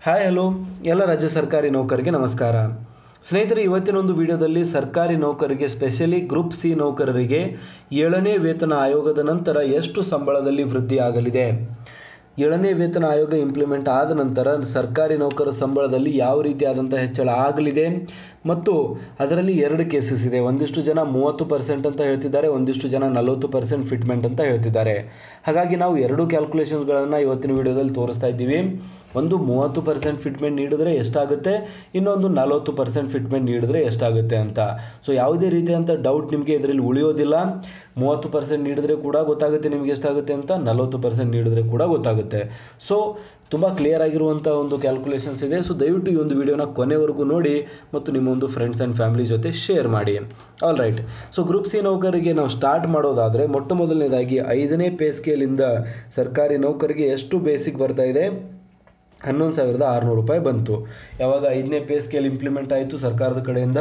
hi hello ಎಲ್ಲ ರಾಜ್ಯ ಸರ್ಕಾರಿ ನೌಕರರಿಗೆ ನಮಸ್ಕಾರ ಸ್ನೇಹಿತರೆ ಇವತ್ತಿನ ಒಂದು ವಿಡಿಯೋದಲ್ಲಿ ಸರ್ಕಾರಿ ನೌಕರರಿಗೆ ಸ್ಪೆಷಲಿ ಗ್ರೂಪ್ ಸಿ ನೌಕರರಿಗೆ ಏಳನೇ ವೇತನ ಆಯೋಗದ ನಂತರ ಎಷ್ಟು ಸಂಬಳದಲ್ಲಿ ವೃದ್ಧಿ ಆಗಲಿದೆ ಏಳನೇ ವೇತನ ಆಯೋಗ ಇಂಪ್ಲಿಮೆಂಟ್ ಆದ ನಂತರ ಸರ್ಕಾರಿ ನೌಕರ ಸಂಬಳದಲ್ಲಿ ಯಾವ ರೀತಿಯಾದಂಥ ಹೆಚ್ಚಳ ಆಗಲಿದೆ ಮತ್ತು ಅದರಲ್ಲಿ ಎರಡು ಕೇಸಸ್ ಇದೆ ಒಂದಿಷ್ಟು ಜನ ಮೂವತ್ತು ಪರ್ಸೆಂಟ್ ಅಂತ ಹೇಳ್ತಿದ್ದಾರೆ ಒಂದಿಷ್ಟು ಜನ ನಲವತ್ತು ಪರ್ಸೆಂಟ್ ಫಿಟ್ಮೆಂಟ್ ಅಂತ ಹೇಳ್ತಿದ್ದಾರೆ ಹಾಗಾಗಿ ನಾವು ಎರಡು ಕ್ಯಾಲ್ಕುಲೇಷನ್ಸ್ಗಳನ್ನು ಇವತ್ತಿನ ವಿಡಿಯೋದಲ್ಲಿ ತೋರಿಸ್ತಾ ಇದ್ದೀವಿ ಒಂದು ಮೂವತ್ತು ಪರ್ಸೆಂಟ್ ಫಿಟ್ಮೆಂಟ್ ನೀಡಿದ್ರೆ ಎಷ್ಟಾಗುತ್ತೆ ಇನ್ನೊಂದು ನಲವತ್ತು ಪರ್ಸೆಂಟ್ ಫಿಟ್ಮೆಂಟ್ ನೀಡಿದ್ರೆ ಎಷ್ಟಾಗುತ್ತೆ ಅಂತ ಸೊ ಯಾವುದೇ ರೀತಿಯಾದಂಥ ಡೌಟ್ ನಿಮಗೆ ಇದರಲ್ಲಿ ಉಳಿಯೋದಿಲ್ಲ ಮೂವತ್ತು ಪರ್ಸೆಂಟ್ ನೀಡಿದ್ರೆ ಕೂಡ ಗೊತ್ತಾಗುತ್ತೆ ನಿಮಗೆ ಎಷ್ಟಾಗುತ್ತೆ ಅಂತ ನಲವತ್ತು ಪರ್ಸೆಂಟ್ ನೀಡಿದ್ರೆ ಕೂಡ ಗೊತ್ತಾಗುತ್ತೆ ಸೊ ತುಂಬ ಕ್ಲಿಯರ್ ಆಗಿರುವಂಥ ಒಂದು ಕ್ಯಾಲ್ಕುಲೇಷನ್ಸ್ ಇದೆ ಸೊ ದಯವಿಟ್ಟು ಈ ಒಂದು ವಿಡಿಯೋನ ಕೊನೆವರೆಗೂ ನೋಡಿ ಮತ್ತು ನಿಮ್ಮ ಒಂದು ಫ್ರೆಂಡ್ಸ್ ಆ್ಯಂಡ್ ಫ್ಯಾಮಿಲಿ ಜೊತೆ ಶೇರ್ ಮಾಡಿ all right so group C ನೌಕರಿಗೆ ನಾವು ಸ್ಟಾರ್ಟ್ ಮಾಡೋದಾದರೆ ಮೊಟ್ಟ ಮೊದಲನೇದಾಗಿ ಐದನೇ ಪೇ ಸ್ಕೇಲಿಂದ ಸರ್ಕಾರಿ ನೌಕರಿಗೆ ಎಷ್ಟು ಬೇಸಿಕ್ ಬರ್ತಾ ಇದೆ ಹನ್ನೊಂದು ಸಾವಿರದ ಆರುನೂರು ರೂಪಾಯಿ ಬಂತು ಯಾವಾಗ ಐದನೇ ಪೇ ಸ್ಕೇಲ್ ಇಂಪ್ಲಿಮೆಂಟ್ ಆಯಿತು ಸರ್ಕಾರದ ಕಡೆಯಿಂದ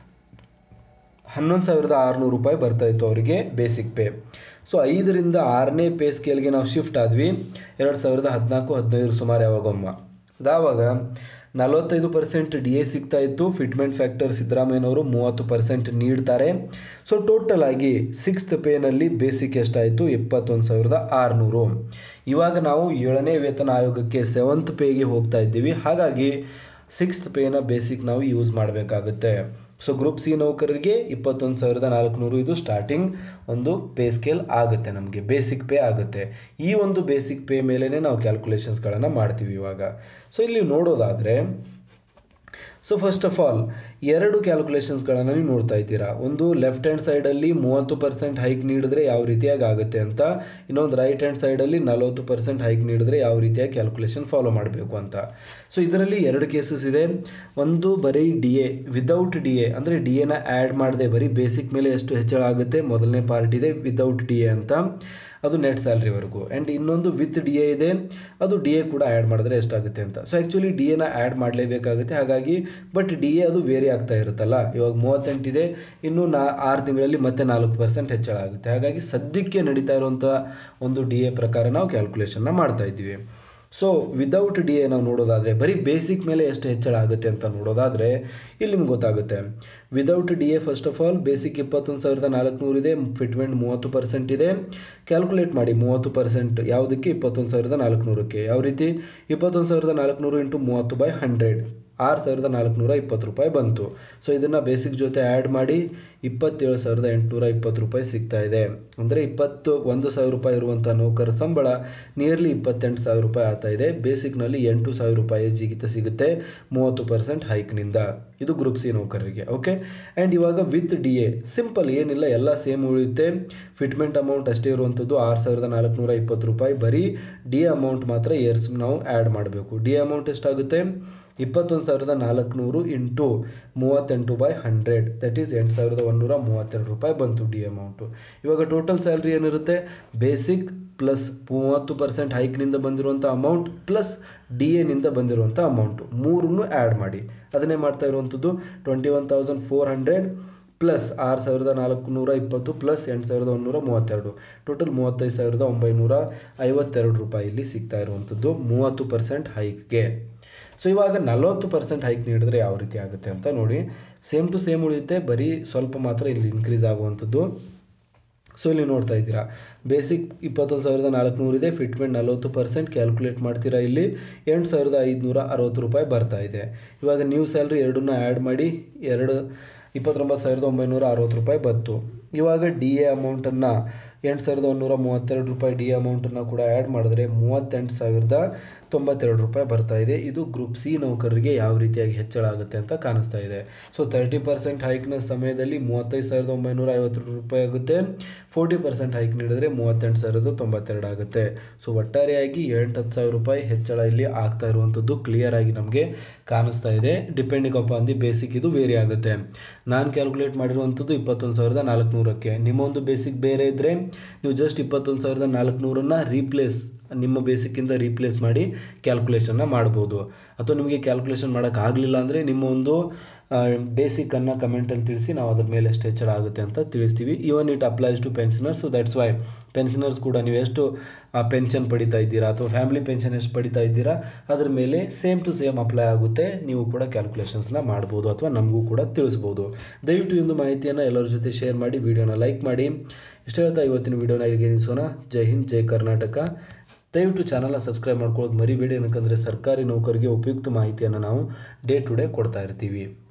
ಹನ್ನೊಂದು ಸಾವಿರದ ಆರುನೂರು ರೂಪಾಯಿ ಬರ್ತಾಯಿತ್ತು ಅವರಿಗೆ ಬೇಸಿಕ್ ಪೇ ಸೊ ಐದರಿಂದ ಆರನೇ ಪೇ ಸ್ಕೇಲ್ಗೆ ನಾವು ಶಿಫ್ಟ್ ಆದ್ವಿ ಎರಡು ಸಾವಿರದ ಹದಿನಾಲ್ಕು ಹದಿನೈದು ಸುಮಾರು ಯಾವಾಗೊಮ್ಮ ಅದಾವಾಗ ನಲವತ್ತೈದು ಪರ್ಸೆಂಟ್ ಡಿ ಎ ಸಿಗ್ತಾ ಇತ್ತು ಫಿಟ್ಮೆಂಟ್ ಫ್ಯಾಕ್ಟರ್ ಸಿದ್ದರಾಮಯ್ಯನವರು ಮೂವತ್ತು ಪರ್ಸೆಂಟ್ ನೀಡ್ತಾರೆ ಸೊ ಟೋಟಲ್ ಆಗಿ ಸಿಕ್ಸ್ತ್ ಪೇನಲ್ಲಿ ಬೇಸಿಕ್ ಎಷ್ಟಾಯಿತು ಇಪ್ಪತ್ತೊಂದು ಸಾವಿರದ ಆರುನೂರು ಇವಾಗ ನಾವು ಏಳನೇ ವೇತನ ಆಯೋಗಕ್ಕೆ ಸೆವೆಂತ್ ಪೇಗೆ ಹೋಗ್ತಾ ಇದ್ದೀವಿ ಹಾಗಾಗಿ ಸಿಕ್ಸ್ತ್ ಪೇನ ಬೇಸಿಕ್ ನಾವು ಯೂಸ್ ಮಾಡಬೇಕಾಗುತ್ತೆ ಸೊ ಗ್ರೂಪ್ ಸಿ ನೌಕರರಿಗೆ ಇಪ್ಪತ್ತೊಂದು ಸಾವಿರದ ನಾಲ್ಕುನೂರು ಇದು ಸ್ಟಾರ್ಟಿಂಗ್ ಒಂದು ಪೇ ಸ್ಕೇಲ್ ಆಗುತ್ತೆ ನಮಗೆ ಬೇಸಿಕ್ ಪೇ ಆಗುತ್ತೆ ಈ ಒಂದು ಬೇಸಿಕ್ ಪೇ ಮೇಲೇ ನಾವು ಕ್ಯಾಲ್ಕುಲೇಷನ್ಸ್ಗಳನ್ನು ಮಾಡ್ತೀವಿ ಇವಾಗ ಸೊ ಇಲ್ಲಿ ನೋಡೋದಾದರೆ ಸೊ ಫಸ್ಟ್ ಆಫ್ ಆಲ್ ಎರಡು ಕ್ಯಾಲ್ಕುಲೇಷನ್ಸ್ಗಳನ್ನು ನೀವು ನೋಡ್ತಾ ಇದ್ದೀರಾ ಒಂದು ಲೆಫ್ಟ್ ಹ್ಯಾಂಡ್ ಸೈಡಲ್ಲಿ ಮೂವತ್ತು ಪರ್ಸೆಂಟ್ ಹೈಕ್ ನೀಡಿದ್ರೆ ಯಾವ ರೀತಿಯಾಗಿ ಆಗುತ್ತೆ ಅಂತ ಇನ್ನೊಂದು ರೈಟ್ ಹ್ಯಾಂಡ್ ಸೈಡಲ್ಲಿ ನಲವತ್ತು ಪರ್ಸೆಂಟ್ ಹೈಕ್ ನೀಡಿದ್ರೆ ಯಾವ ರೀತಿಯಾಗಿ ಕ್ಯಾಲ್ಕುಲೇಷನ್ ಫಾಲೋ ಮಾಡಬೇಕು ಅಂತ ಸೊ ಇದರಲ್ಲಿ ಎರಡು ಕೇಸಸ್ ಇದೆ ಒಂದು ಬರೀ D A without D A ಅಂದರೆ ಡಿ ಎನ ಆ್ಯಡ್ ಮಾಡದೆ ಬರೀ ಬೇಸಿಕ್ ಮೇಲೆ ಎಷ್ಟು ಹೆಚ್ಚಳ ಆಗುತ್ತೆ ಮೊದಲನೇ ಪಾರ್ಟ್ ಇದೆ ವಿದೌಟ್ ಡಿ ಎ ಅಂತ ಅದು ನೆಟ್ ಸ್ಯಾಲ್ರಿವರೆಗೂ ಆ್ಯಂಡ್ ಇನ್ನೊಂದು ವಿತ್ ಡಿ ಎ ಇದೆ ಅದು ಡಿ ಎ ಕೂಡ ಆ್ಯಡ್ ಮಾಡಿದ್ರೆ ಎಷ್ಟಾಗುತ್ತೆ ಅಂತ ಸೊ ಆ್ಯಕ್ಚುಲಿ ಡಿ ಎನ ಆ್ಯಡ್ ಮಾಡಲೇಬೇಕಾಗುತ್ತೆ ಹಾಗಾಗಿ ಬಟ್ ಡಿ ಎ ಅದು ವೇರಿ ಆಗ್ತಾ ಇರುತ್ತಲ್ಲ ಇವಾಗ ಮೂವತ್ತೆಂಟಿದೆ ಇನ್ನು ನಾ ಆರು ತಿಂಗಳಲ್ಲಿ ಮತ್ತೆ ನಾಲ್ಕು ಪರ್ಸೆಂಟ್ ಹೆಚ್ಚಳ ಆಗುತ್ತೆ ಹಾಗಾಗಿ ಸದ್ಯಕ್ಕೆ ನಡೀತಾ ಇರುವಂಥ ಒಂದು ಡಿ ಎ ಪ್ರಕಾರ ನಾವು ಕ್ಯಾಲ್ಕುಲೇಷನ್ನ ಮಾಡ್ತಾ ಇದ್ದೀವಿ ಸೊ ವಿದೌಟ್ ಡಿ ಎ ನಾವು ನೋಡೋದಾದರೆ ಬರೀ ಬೇಸಿಕ್ ಮೇಲೆ ಎಷ್ಟು ಹೆಚ್ಚಳ ಆಗುತ್ತೆ ಅಂತ ನೋಡೋದಾದರೆ ಇಲ್ಲಿ ನಿಮ್ಗೆ ಗೊತ್ತಾಗುತ್ತೆ without D A first of all basic ಇಪ್ಪತ್ತೊಂದು ಸಾವಿರದ ನಾಲ್ಕುನೂರು ಇದೆ ಫಿಟ್ಮೆಂಟ್ ಮೂವತ್ತು ಪರ್ಸೆಂಟ್ ಇದೆ ಕ್ಯಾಲ್ಕುಲೇಟ್ ಮಾಡಿ ಮೂವತ್ತು ಪರ್ಸೆಂಟ್ ಯಾವುದಕ್ಕೆ ಇಪ್ಪತ್ತೊಂದು ಸಾವಿರದ ನಾಲ್ಕುನೂರಕ್ಕೆ ಯಾವ ರೀತಿ ಇಪ್ಪತ್ತೊಂದು ಸಾವಿರದ ನಾಲ್ಕುನೂರು ಇಂಟು ಮೂವತ್ತು ಬೈ ಹಂಡ್ರೆಡ್ ಆರು ಸಾವಿರದ ನಾಲ್ಕುನೂರ ಇಪ್ಪತ್ತು ರೂಪಾಯಿ ಬಂತು ಸೊ ಇದನ್ನು ಬೇಸಿಕ್ ಜೊತೆ ಆ್ಯಡ್ ಮಾಡಿ ಇಪ್ಪತ್ತೇಳು ಸಾವಿರದ ಎಂಟುನೂರ ಇಪ್ಪತ್ತು ರೂಪಾಯಿ ಸಿಗ್ತಾ ಇದೆ ಅಂದರೆ ಇಪ್ಪತ್ತು ಒಂದು ಸಾವಿರ ರೂಪಾಯಿ ಇರುವಂಥ ನೌಕರ ಸಂಬಳ ನಿಯರ್ಲಿ ಇಪ್ಪತ್ತೆಂಟು ಸಾವಿರ ರೂಪಾಯಿ ಆಗ್ತಾ ಇದೆ ಬೇಸಿಕ್ನಲ್ಲಿ ಎಂಟು ಸಾವಿರ ರೂಪಾಯಿ ಜಿಗಿತ ಸಿಗುತ್ತೆ ಮೂವತ್ತು ಪರ್ಸೆಂಟ್ ಹೈಕ್ನಿಂದ ಇದು ಗ್ರೂಪ್ ಸಿ ನೌಕರರಿಗೆ ಓಕೆ ಆ್ಯಂಡ್ ಇವಾಗ ವಿತ್ ಡಿ ಎ ಸಿಂಪಲ್ ಏನಿಲ್ಲ ಎಲ್ಲ ಸೇಮ್ ಉಳಿಯುತ್ತೆ ಫಿಟ್ಮೆಂಟ್ ಅಮೌಂಟ್ ಅಷ್ಟೇ ಇರುವಂಥದ್ದು ಆರು ಸಾವಿರದ ನಾಲ್ಕುನೂರ ಇಪ್ಪತ್ತು ರೂಪಾಯಿ ಬರೀ ಡಿ ಅಮೌಂಟ್ ಮಾತ್ರ ಇಯರ್ಸ್ ನಾವು ಆ್ಯಡ್ ಮಾಡಬೇಕು ಡಿ ಅಮೌಂಟ್ ಎಷ್ಟಾಗುತ್ತೆ ಇಪ್ಪತ್ತೊಂದು ಸಾವಿರದ ನಾಲ್ಕುನೂರು ಇಂಟು ಮೂವತ್ತೆಂಟು ಬೈ ಹಂಡ್ರೆಡ್ ದಟ್ ಈಸ್ ಎಂಟು ಸಾವಿರದ ಒಂದೂರ ಮೂವತ್ತೆರಡು ರೂಪಾಯಿ ಬಂತು ಡಿ ಅಮೌಂಟು ಇವಾಗ ಟೋಟಲ್ ಸ್ಯಾಲ್ರಿ ಏನಿರುತ್ತೆ ಬೇಸಿಕ್ ಪ್ಲಸ್ ಮೂವತ್ತು ಪರ್ಸೆಂಟ್ ಹೈಕ್ನಿಂದ ಬಂದಿರುವಂಥ ಅಮೌಂಟ್ ಪ್ಲಸ್ ಡಿ ಎನಿಂದ ಬಂದಿರುವಂಥ ಅಮೌಂಟು ಮೂರನ್ನು ಆ್ಯಡ್ ಮಾಡಿ ಅದನ್ನೇ ಮಾಡ್ತಾ ಇರುವಂಥದ್ದು twenty one thousand four hundred plus ಆರು ಸಾವಿರದ ನಾಲ್ಕುನೂರ ಇಪ್ಪತ್ತು ಪ್ಲಸ್ ಎಂಟು ಸಾವಿರದ ಒಂದೂರ ಮೂವತ್ತೆರಡು ಟೋಟಲ್ ಮೂವತ್ತೈದು ಸಾವಿರದ ಒಂಬೈನೂರ ಐವತ್ತೆರಡು ರೂಪಾಯಿ ಇಲ್ಲಿ ಸಿಗ್ತಾ ಇರುವಂಥದ್ದು ಮೂವತ್ತು ಪರ್ಸೆಂಟ್ ಹೈಕ್ಗೆ ಸೊ ಇವಾಗ ನಲವತ್ತು ಪರ್ಸೆಂಟ್ ಹೈಕ್ ನೀಡಿದ್ರೆ ಯಾವ ರೀತಿ ಆಗುತ್ತೆ ಅಂತ ನೋಡಿ ಸೇಮ್ ಟು ಸೇಮ್ ಉಳಿಯುತ್ತೆ ಬರೀ ಸ್ವಲ್ಪ ಮಾತ್ರ ಇಲ್ಲಿ ಇನ್ಕ್ರೀಸ್ ಆಗುವಂಥದ್ದು ಸೊ ಇಲ್ಲಿ ನೋಡ್ತಾ ಇದ್ದೀರಾ ಬೇಸಿಕ್ ಇಪ್ಪತ್ತೊಂದು ಸಾವಿರದ ನಾಲ್ಕುನೂರು ಇದೆ ಫಿಟ್ಮೆಂಟ್ ನಲವತ್ತು ಪರ್ಸೆಂಟ್ ಕ್ಯಾಲ್ಕುಲೇಟ್ ಮಾಡ್ತೀರಾ ಇಲ್ಲಿ ಎಂಟು ಸಾವಿರದ ಐದುನೂರ ಅರವತ್ತು ರೂಪಾಯಿ ಬರ್ತಾ ಇದೆ ಇವಾಗ ನ್ಯೂ ಸ್ಯಾಲ್ರಿ ಎರಡನ್ನ ಆ್ಯಡ್ ಮಾಡಿ ಎರಡು ಇಪ್ಪತ್ತೊಂಬತ್ತು ಸಾವಿರದ ಒಂಬೈನೂರ ಅರವತ್ತು ರೂಪಾಯಿ ಬಂತು ಇವಾಗ ಡಿ ಎ ಅಮೌಂಟನ್ನು ಎಂಟು ಸಾವಿರದ ಒಂದೂರ ಮೂವತ್ತೆರಡು ರೂಪಾಯಿ ಡಿ ಅಮೌಂಟನ್ನು ಕೂಡ ಆ್ಯಡ್ ಮಾಡಿದ್ರೆ ಮೂವತ್ತೆಂಟು ಸಾವಿರದ ತೊಂಬತ್ತೆರಡು ರೂಪಾಯಿ ಬರ್ತಾ ಇದೆ ಇದು ಗ್ರೂಪ್ ಸಿ ನೌಕರರಿಗೆ ಯಾವ ರೀತಿಯಾಗಿ ಹೆಚ್ಚಳ ಆಗುತ್ತೆ ಅಂತ ಕಾಣಿಸ್ತಾ ಇದೆ ಸೊ ತರ್ಟಿ ಪರ್ಸೆಂಟ್ ಹೈಕ್ನ ಸಮಯದಲ್ಲಿ ಮೂವತ್ತೈದು ಸಾವಿರದ ಒಂಬೈನೂರ ಐವತ್ತು ರೂಪಾಯಿ ಆಗುತ್ತೆ ಫೋರ್ಟಿ ಪರ್ಸೆಂಟ್ ಹೈಕ್ ನೀಡಿದ್ರೆ ಮೂವತ್ತೆಂಟು ಸಾವಿರದ ತೊಂಬತ್ತೆರಡು ಆಗುತ್ತೆ ಸೊ ಒಟ್ಟಾರೆಯಾಗಿ ಎಂಟು ಹತ್ತು ಸಾವಿರ ರೂಪಾಯಿ ಹೆಚ್ಚಳ ಇಲ್ಲಿ ಆಗ್ತಾ ಇರುವಂಥದ್ದು ಕ್ಲಿಯರ್ ಆಗಿ ನಮಗೆ ಕಾಣಿಸ್ತಾ ಇದೆ depending up on the basic ಇದು ವೇರಿ ಆಗುತ್ತೆ ನಾನು ಕ್ಯಾಲ್ಕುಲೇಟ್ ಮಾಡಿರುವಂಥದ್ದು ಇಪ್ಪತ್ತೊಂದು ಸಾವಿರದ ನಾಲ್ಕುನೂರಕ್ಕೆ ನಿಮ್ಮೊಂದು ಬೇಸಿಕ್ ಬೇರೆ ಇದ್ದರೆ ನೀವು ಜಸ್ಟ್ ಇಪ್ಪತ್ತೊಂದು ಸಾವಿರದ ನಾಲ್ಕುನೂರನ್ನು ರೀಪ್ಲೇಸ್ ನಿಮ್ಮ ಬೇಸಿಕ್ಕಿಂದ ರೀಪ್ಲೇಸ್ ಮಾಡಿ ಕ್ಯಾಲ್ಕುಲೇಷನ್ನ ಮಾಡ್ಬೋದು ಅಥವಾ ನಿಮಗೆ ಕ್ಯಾಲ್ಕುಲೇಷನ್ ಮಾಡೋಕ್ಕಾಗಲಿಲ್ಲ ಅಂದರೆ ನಿಮ್ಮ ಒಂದು ಬೇಸಿಕನ್ನು ಕಮೆಂಟಲ್ಲಿ ತಿಳಿಸಿ ನಾವು ಅದ್ರ ಮೇಲೆ ಎಷ್ಟು ಹೆಚ್ಚಳ ಆಗುತ್ತೆ ಅಂತ ತಿಳಿಸ್ತೀವಿ even it applies to pensioners so that's why pensioners ಕೂಡ ನೀವು ಎಷ್ಟು ಪೆನ್ಷನ್ ಪಡಿತಾ ಇದ್ದೀರಾ ಅಥವಾ ಫ್ಯಾಮಿಲಿ ಪೆನ್ಷನ್ ಎಷ್ಟು ಪಡಿತಾ ಇದ್ದೀರಾ ಅದ್ರ ಮೇಲೆ ಸೇಮ್ ಟು ಸೇಮ್ ಅಪ್ಲೈ ಆಗುತ್ತೆ ನೀವು ಕೂಡ ಕ್ಯಾಲ್ಕುಲೇಷನ್ಸ್ನ ಮಾಡ್ಬೋದು ಅಥವಾ ನಮಗೂ ಕೂಡ ತಿಳಿಸ್ಬೋದು ದಯವಿಟ್ಟು ಈ ಒಂದು ಮಾಹಿತಿಯನ್ನು ಎಲ್ಲರ ಜೊತೆ ಶೇರ್ ಮಾಡಿ ವಿಡಿಯೋನ ಲೈಕ್ ಮಾಡಿ ಇಷ್ಟ ಹೇಳ್ತಾ ಇವತ್ತಿನ ವಿಡಿಯೋನ ಇಲ್ಲಿಗೆ ನಿಲ್ಲಿಸೋಣ ಜೈ ಹಿಂದ್ ಜೈ ಕರ್ನಾಟಕ ದಯವಿಟ್ಟು ಚಾನಲ್ನ ಸಬ್ಸ್ಕ್ರೈಬ್ ಮಾಡ್ಕೊಳ್ಳೋದು ಮರಿಬೇಡಿ ಏನಕ್ಕಂದರೆ ಸರ್ಕಾರಿ ನೌಕರಿಗೆ ಉಪಯುಕ್ತ ಮಾಹಿತಿಯನ್ನು ನಾವು ಡೇ ಟು ಡೇ ಕೊಡ್ತಾ ಇರ್ತೀವಿ